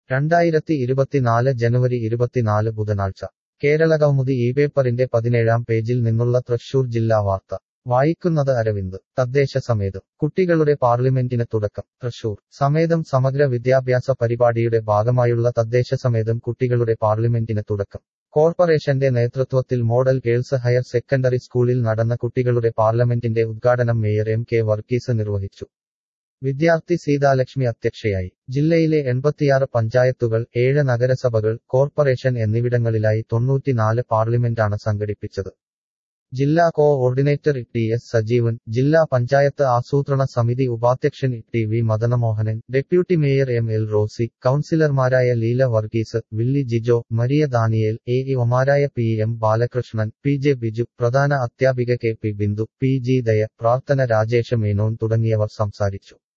രണ്ടായിരത്തി ഇരുപത്തിനാല് ജനുവരി ഇരുപത്തിനാല് ബുധനാഴ്ച കേരളകൗമുദി ഈ പേപ്പറിന്റെ പതിനേഴാം പേജിൽ നിന്നുള്ള തൃശൂർ ജില്ലാ വാർത്ത വായിക്കുന്നത് അരവിന്ദ് തദ്ദേശ സമേതം കുട്ടികളുടെ പാർലമെന്റിന് തുടക്കം തൃശൂർ സമേതം സമഗ്ര വിദ്യാഭ്യാസ പരിപാടിയുടെ ഭാഗമായുള്ള തദ്ദേശ സമേതം കുട്ടികളുടെ പാർലമെന്റിന് തുടക്കം കോർപ്പറേഷന്റെ നേതൃത്വത്തിൽ മോഡൽ ഗേൾസ് ഹയർ സെക്കൻഡറി സ്കൂളിൽ നടന്ന കുട്ടികളുടെ പാർലമെന്റിന്റെ ഉദ്ഘാടനം മേയർ എം കെ വർഗീസ് നിർവഹിച്ചു വിദ്യാർത്ഥി സീതാലക്ഷ്മി അധ്യക്ഷയായി ജില്ലയിലെ എൺപത്തിയാറ് പഞ്ചായത്തുകൾ ഏഴ് നഗരസഭകൾ കോർപ്പറേഷൻ എന്നിവിടങ്ങളിലായി തൊണ്ണൂറ്റിനാല് പാർലമെന്റാണ് സംഘടിപ്പിച്ചത് ജില്ലാ coordinator T S Sajeevan ജില്ലാ പഞ്ചായത്ത് ആസൂത്രണ സമിതി ഉപാധ്യക്ഷൻ T V Madanamohanan deputy mayor M L Rosy കൌൺസിലർമാരായ Leela Varghese Willy Jijo Maria Daniel A E ഒമാരായ P M Balakrishnan P J Biju പ്രധാന അധ്യാപിക K P Bindu P G Daya Prarthana രാജേഷ Menon തുടങ്ങിയവർ സംസാരിച്ചു